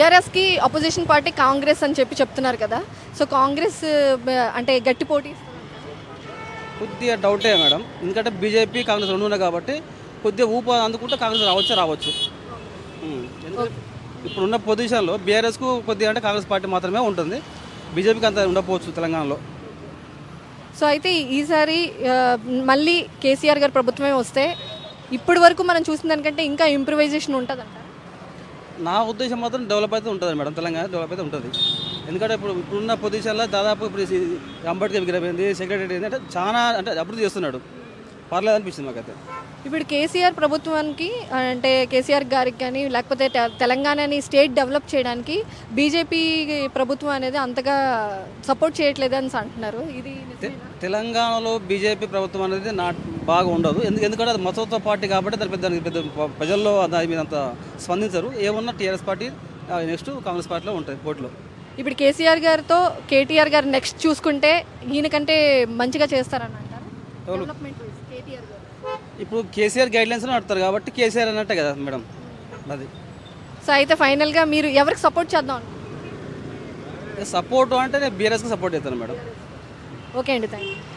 బీఆర్ఎస్కి opposition party Congress అని చెప్పి చెప్తున్నారు కదా సో కాంగ్రెస్ బ- అంటే గట్టి పోటీ కొద్దిగా డౌటే మేడం ఎందుకంటే బీజేపీ కాంగ్రెస్ రెండు ఉన్నాయి కాబట్టి కొద్దిగా ఊప అందుకుంటే కాంగ్రెస్ రావచ్చు రావచ్చు ఉమ్. ఎందుకంటే ఇప్పుడున్న పొజిషన్లో బీఆర్ఎస్కు కొద్దిగా అంటే కాంగ్రెస్ పార్టీ మాత్రమే ఉంటుంది బీజేపీకి అంత ఉండకపోవచ్చు తెలంగాణలో సో అయితే ఈసారి ఆ, మళ్ళీ కేసీఆర్ గారి ప్రభుత్వమే వస్తే ఇప్పటి వరకు మనం చూసిన దానికంటే ఇంకా ఇంప్రూవైజేషన్ ఉంటుందంట నా ఉద్దేశం మాత్రం డెవలప్ అయితే ఉంటుంది మేడం తెలంగాణ డెవలప్ అయితే ఉంటుంది ఎందుకంటే ఇప్పుడు ఇప్పుడున్న పొజిషన్లో దాదాపు ఇప్పుడు ఈ అంబేద్కర్ విగ్రహం ఏంది సెక్రటరీ ఏంది అంటే చాలా అంటే అభివృద్ధి చేస్తున్నాడు పర్లేదు అనిపిస్తుంది మాకైతే ఇప్పుడు కేసీఆర్ ప్రభుత్వానికి అంటే కేసీఆర్ గారికి కానీ లేకపోతే తె- తెలంగాణని స్టేట్ డెవలప్ చేయడానికి బీజేపీ ప్రభుత్వం అనేది అంతగా సపోర్ట్ చేయట్లేదు అని అంటున్నారు ఇది నిజమేనా? తెలంగాణలో బీజేపీ ప్రభుత్వం అనేది నా బాగా ఉండదు ఎందుకు ఎందుకంటే అది మతోత్వ పార్టీ కాబట్టి దాని పెద్ద దానికి పెద్ద ప- ప్రజల్లో దాని మీద అంత స్పందించరు ఏమన్నా టీఆర్ఎస్ పార్టీ నెక్స్ట్ కాంగ్రెస్ పార్టీలో ఉంటుంది పోటీలో ఇప్పుడు కేసీఆర్ గారితో కేటీఆర్ గారు నెక్స్ట్ చూసుకుంటే ఈయనకంటే మంచిగా చేస్తారని అంటారు డెవలప్మెంట్ వైజ్ కేటీఆర్ గారు ఇప్పుడు కేసీఆర్ గైడ్ లైన్స్ నడుపుతారు కాబట్టి కేసీఆర్ అన్నట్టే కదా మేడం అది సో అయితే ఫైనల్గా మీరు ఎవరికి సపోర్ట్ చేద్దాం అనుకుంటున్నారు? సపోర్ట్ అంటే నేను బీఆర్ఎస్కి సపోర్ట్ చేస్తాను మేడం ఓకే అండి థ్యాంక్ యూ